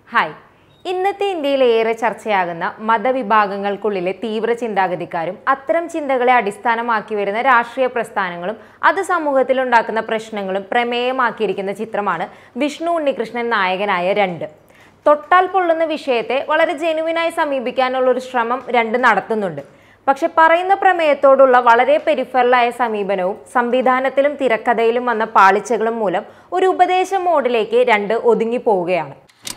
hi ഇന്നത്തെ ഇന്ത്യയിൽ ഏറെ ചർച്ചയാകുന്ന മതവിഭാഗങ്ങൾക്കുള്ളിലെ തീവ്ര ചിന്താഗതിക്കാരും അത്തരം ചിന്തകളെ അടിസ്ഥാനമാക്കി വരുന്ന രാഷ്ട്രീയ പ്രസ്ഥാനങ്ങളും അത് സമൂഹത്തിൽ ഉണ്ടാക്കുന്ന പ്രശ്നങ്ങളും പ്രമേയമാക്കിയിരിക്കുന്ന ചിത്രമാണ് വിഷ്ണു ഉണ്ണികൃഷ്ണൻ നായകനായ രണ്ട് തൊട്ടാൽ പൊള്ളുന്ന വിഷയത്തെ വളരെ ജെനുവിനായി സമീപിക്കാനുള്ള ഒരു ശ്രമം രണ്ട് നടത്തുന്നുണ്ട് പക്ഷെ പറയുന്ന പ്രമേയത്തോടുള്ള വളരെ പെരിഫറലായ സമീപനവും സംവിധാനത്തിലും തിരക്കഥയിലും വന്ന പാളിച്ചകളും മൂലം ഒരു ഉപദേശ മോഡിലേക്ക് രണ്ട് ഒതുങ്ങിപ്പോവുകയാണ്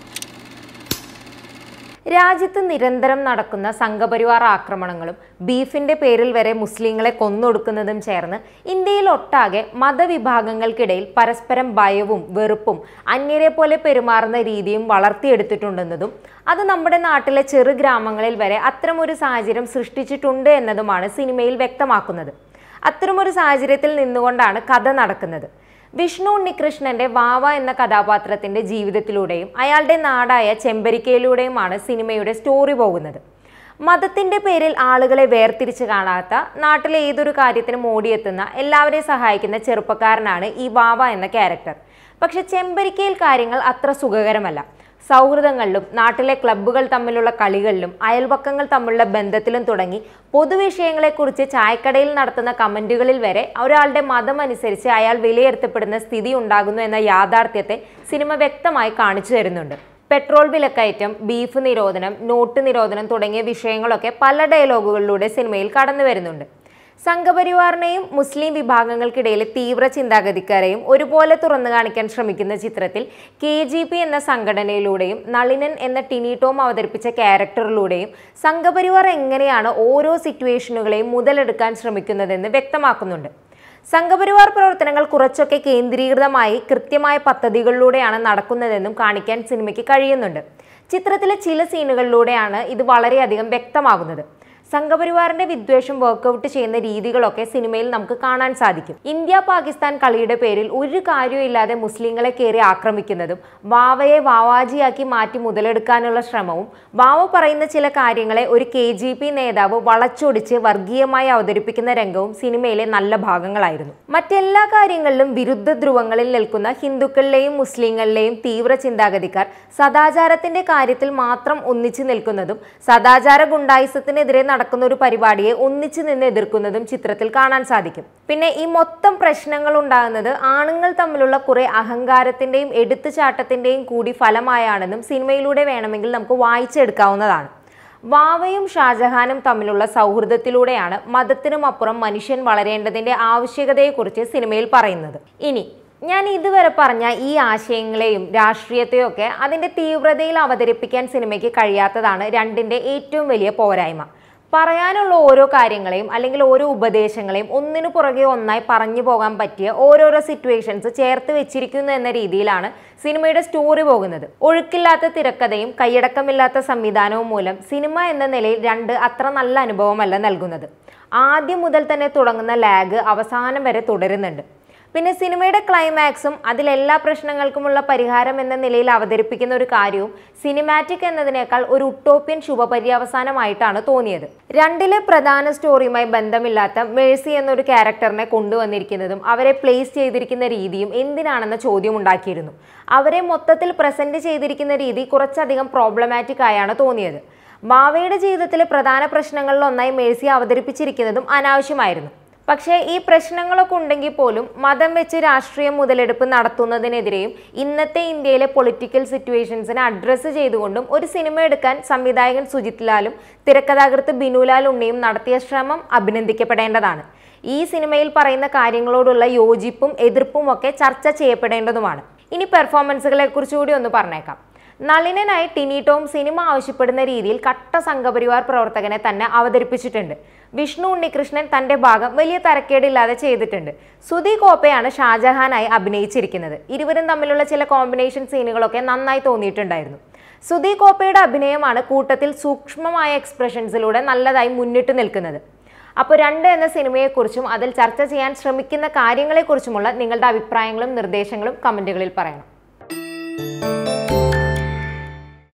രാജ്യത്ത് നിരന്തരം നടക്കുന്ന സംഘപരിവാർ ആക്രമണങ്ങളും ബീഫിന്റെ പേരിൽ വരെ മുസ്ലിങ്ങളെ കൊന്നൊടുക്കുന്നതും ചേർന്ന് ഇന്ത്യയിൽ ഒട്ടാകെ മതവിഭാഗങ്ങൾക്കിടയിൽ പരസ്പരം ഭയവും വെറുപ്പും അന്യരെ പോലെ പെരുമാറുന്ന രീതിയും വളർത്തിയെടുത്തിട്ടുണ്ടെന്നതും അത് നമ്മുടെ നാട്ടിലെ ചെറു ഗ്രാമങ്ങളിൽ വരെ അത്തരമൊരു സാഹചര്യം സൃഷ്ടിച്ചിട്ടുണ്ട് എന്നതുമാണ് സിനിമയിൽ വ്യക്തമാക്കുന്നത് അത്തരമൊരു സാഹചര്യത്തിൽ നിന്നുകൊണ്ടാണ് കഥ നടക്കുന്നത് വിഷ്ണു ഉണ്ണികൃഷ്ണന്റെ വാവ എന്ന കഥാപാത്രത്തിന്റെ ജീവിതത്തിലൂടെയും അയാളുടെ നാടായ ചെമ്പരിക്കയിലൂടെയുമാണ് സിനിമയുടെ സ്റ്റോറി പോകുന്നത് മതത്തിന്റെ പേരിൽ ആളുകളെ വേർതിരിച്ച് കാണാത്ത നാട്ടിലെ ഏതൊരു കാര്യത്തിനും ഓടിയെത്തുന്ന എല്ലാവരെയും സഹായിക്കുന്ന ചെറുപ്പക്കാരനാണ് ഈ വാവ എന്ന ക്യാരക്ടർ പക്ഷെ ചെമ്പരിക്കയിൽ കാര്യങ്ങൾ അത്ര സുഖകരമല്ല സൗഹൃദങ്ങളിലും നാട്ടിലെ ക്ലബ്ബുകൾ തമ്മിലുള്ള കളികളിലും അയൽപക്കങ്ങൾ തമ്മിലുള്ള ബന്ധത്തിലും തുടങ്ങി പൊതുവിഷയങ്ങളെക്കുറിച്ച് ചായക്കടയിൽ നടത്തുന്ന കമന്റുകളിൽ വരെ ഒരാളുടെ മതം അനുസരിച്ച് അയാൾ വിലയിരുത്തപ്പെടുന്ന സ്ഥിതി ഉണ്ടാകുന്നു എന്ന യാഥാർത്ഥ്യത്തെ സിനിമ വ്യക്തമായി കാണിച്ചു തരുന്നുണ്ട് പെട്രോൾ വിലക്കയറ്റം ബീഫ് നിരോധനം നോട്ട് നിരോധനം തുടങ്ങിയ വിഷയങ്ങളൊക്കെ പല ഡയലോഗുകളിലൂടെ സിനിമയിൽ കടന്നു വരുന്നുണ്ട് സംഘപരിവാറിനെയും മുസ്ലിം വിഭാഗങ്ങൾക്കിടയിലെ തീവ്ര ചിന്താഗതിക്കാരെയും ഒരുപോലെ തുറന്നു കാണിക്കാൻ ശ്രമിക്കുന്ന ചിത്രത്തിൽ കെ ജി പി എന്ന സംഘടനയിലൂടെയും നളിനൻ എന്ന ടിനി ടോം അവതരിപ്പിച്ച ക്യാരക്ടറിലൂടെയും സംഘപരിവാർ എങ്ങനെയാണ് ഓരോ സിറ്റുവേഷനുകളെയും മുതലെടുക്കാൻ ശ്രമിക്കുന്നതെന്ന് വ്യക്തമാക്കുന്നുണ്ട് സംഘപരിവാർ പ്രവർത്തനങ്ങൾ കുറച്ചൊക്കെ കേന്ദ്രീകൃതമായി കൃത്യമായ പദ്ധതികളിലൂടെയാണ് നടക്കുന്നതെന്നും കാണിക്കാൻ സിനിമയ്ക്ക് കഴിയുന്നുണ്ട് ചിത്രത്തിലെ ചില സീനുകളിലൂടെയാണ് ഇത് വളരെയധികം വ്യക്തമാകുന്നത് സംഘപരിവാറിന്റെ വിദ്വേഷം വർക്കൗട്ട് ചെയ്യുന്ന രീതികളൊക്കെ സിനിമയിൽ നമുക്ക് കാണാൻ സാധിക്കും ഇന്ത്യ പാകിസ്ഥാൻ കളിയുടെ പേരിൽ ഒരു കാര്യമില്ലാതെ മുസ്ലിങ്ങളെ കയറി ആക്രമിക്കുന്നതും വാവയെ വാവാജിയാക്കി മാറ്റി മുതലെടുക്കാനുള്ള ശ്രമവും വാവ പറയുന്ന ചില കാര്യങ്ങളെ ഒരു കെ ജി പി നേതാവ് വളച്ചൊടിച്ച് വർഗീയമായി അവതരിപ്പിക്കുന്ന രംഗവും സിനിമയിലെ നല്ല ഭാഗങ്ങളായിരുന്നു മറ്റെല്ലാ കാര്യങ്ങളിലും വിരുദ്ധ ധ്രുവങ്ങളിൽ നിൽക്കുന്ന ഹിന്ദുക്കളിലെയും മുസ്ലിങ്ങളിലെയും തീവ്ര ചിന്താഗതിക്കാർ സദാചാരത്തിന്റെ കാര്യത്തിൽ മാത്രം ഒന്നിച്ചു നിൽക്കുന്നതും സദാചാര ഗുണ്ടായിസത്തിനെതിരെ നടക്കുന്ന ഒരു പരിപാടിയെ ഒന്നിച്ചു നിന്ന് എതിർക്കുന്നതും ചിത്രത്തിൽ കാണാൻ സാധിക്കും പിന്നെ ഈ മൊത്തം പ്രശ്നങ്ങൾ ഉണ്ടാകുന്നത് ആണുങ്ങൾ തമ്മിലുള്ള കുറെ അഹങ്കാരത്തിന്റെയും എടുത്തുചാട്ടത്തിന്റെയും കൂടി ഫലമായാണെന്നും സിനിമയിലൂടെ വേണമെങ്കിൽ നമുക്ക് വായിച്ചെടുക്കാവുന്നതാണ് വാവയും ഷാജഹാനും തമ്മിലുള്ള സൗഹൃദത്തിലൂടെയാണ് മതത്തിനും അപ്പുറം മനുഷ്യൻ വളരേണ്ടതിന്റെ ആവശ്യകതയെക്കുറിച്ച് സിനിമയിൽ പറയുന്നത് ഇനി ഞാൻ ഇതുവരെ പറഞ്ഞ ഈ ആശയങ്ങളെയും രാഷ്ട്രീയത്തെയും ഒക്കെ അതിന്റെ തീവ്രതയിൽ അവതരിപ്പിക്കാൻ സിനിമയ്ക്ക് കഴിയാത്തതാണ് രണ്ടിന്റെ ഏറ്റവും വലിയ പോരായ്മ പറയാനുള്ള ഓരോ കാര്യങ്ങളെയും അല്ലെങ്കിൽ ഓരോ ഉപദേശങ്ങളെയും ഒന്നിനു പുറകെ ഒന്നായി പറഞ്ഞു പോകാൻ പറ്റിയ ഓരോരോ സിറ്റുവേഷൻസ് ചേർത്ത് വെച്ചിരിക്കുന്നു എന്ന രീതിയിലാണ് സിനിമയുടെ സ്റ്റോറി പോകുന്നത് ഒഴുക്കില്ലാത്ത തിരക്കഥയും കൈയടക്കമില്ലാത്ത സംവിധാനവും മൂലം സിനിമ എന്ന നിലയിൽ രണ്ട് അത്ര നല്ല അനുഭവമല്ല നൽകുന്നത് ആദ്യം മുതൽ തന്നെ തുടങ്ങുന്ന ലാഗ് അവസാനം വരെ തുടരുന്നുണ്ട് പിന്നെ സിനിമയുടെ ക്ലൈമാക്സും അതിലെല്ലാ പ്രശ്നങ്ങൾക്കുമുള്ള പരിഹാരം എന്ന നിലയിൽ അവതരിപ്പിക്കുന്ന ഒരു കാര്യവും സിനിമാറ്റിക് എന്നതിനേക്കാൾ ഒരു ഉട്ടോപ്യൻ ശുഭപര്യവസാനമായിട്ടാണ് തോന്നിയത് രണ്ടിലെ പ്രധാന സ്റ്റോറിയുമായി ബന്ധമില്ലാത്ത മേഴ്സി എന്നൊരു ക്യാരക്ടറിനെ കൊണ്ടുവന്നിരിക്കുന്നതും അവരെ പ്ലേസ് ചെയ്തിരിക്കുന്ന രീതിയും എന്തിനാണെന്ന ചോദ്യം ഉണ്ടാക്കിയിരുന്നു അവരെ മൊത്തത്തിൽ പ്രസന്റ് ചെയ്തിരിക്കുന്ന രീതി കുറച്ചധികം പ്രോബ്ലമാറ്റിക് ആയാണ് തോന്നിയത് മാവയുടെ ജീവിതത്തിലെ പ്രധാന പ്രശ്നങ്ങളിൽ ഒന്നായി മേഴ്സി അവതരിപ്പിച്ചിരിക്കുന്നതും അനാവശ്യമായിരുന്നു പക്ഷേ ഈ പ്രശ്നങ്ങളൊക്കെ ഉണ്ടെങ്കിൽ പോലും മതം വെച്ച് രാഷ്ട്രീയം മുതലെടുപ്പ് നടത്തുന്നതിനെതിരെയും ഇന്നത്തെ ഇന്ത്യയിലെ പൊളിറ്റിക്കൽ സിറ്റുവേഷൻസിനെ അഡ്രസ്സ് ചെയ്തുകൊണ്ടും ഒരു സിനിമ എടുക്കാൻ സംവിധായകൻ സുജിത് ലാലും തിരക്കഥാകൃത്ത് ബിനുലാൽ ഉണ്ണിയും നടത്തിയ ശ്രമം അഭിനന്ദിക്കപ്പെടേണ്ടതാണ് ഈ സിനിമയിൽ പറയുന്ന കാര്യങ്ങളോടുള്ള യോജിപ്പും എതിർപ്പും ഒക്കെ ചർച്ച ചെയ്യപ്പെടേണ്ടതുമാണ് ഇനി പെർഫോമൻസുകളെ കുറിച്ച് കൂടി ഒന്ന് പറഞ്ഞേക്കാം നളിനനായി ടിനി ടോം സിനിമ ആവശ്യപ്പെടുന്ന രീതിയിൽ കട്ട സംഘപരിവാർ പ്രവർത്തകനെ തന്നെ അവതരിപ്പിച്ചിട്ടുണ്ട് വിഷ്ണു ഉണ്ണികൃഷ്ണൻ തന്റെ ഭാഗം വലിയ തരക്കേടില്ലാതെ ചെയ്തിട്ടുണ്ട് സുധി കോപ്പയാണ് ഷാജഹാനായി അഭിനയിച്ചിരിക്കുന്നത് ഇരുവരും തമ്മിലുള്ള ചില കോമ്പിനേഷൻ സീനുകളൊക്കെ നന്നായി തോന്നിയിട്ടുണ്ടായിരുന്നു സുധി കോപ്പയുടെ അഭിനയമാണ് കൂട്ടത്തിൽ സൂക്ഷ്മമായ എക്സ്പ്രഷൻസിലൂടെ നല്ലതായി മുന്നിട്ട് നിൽക്കുന്നത് അപ്പോൾ രണ്ട് എന്ന സിനിമയെക്കുറിച്ചും അതിൽ ചർച്ച ചെയ്യാൻ ശ്രമിക്കുന്ന കാര്യങ്ങളെക്കുറിച്ചുമുള്ള നിങ്ങളുടെ അഭിപ്രായങ്ങളും നിർദ്ദേശങ്ങളും കമൻറ്റുകളിൽ പറയണം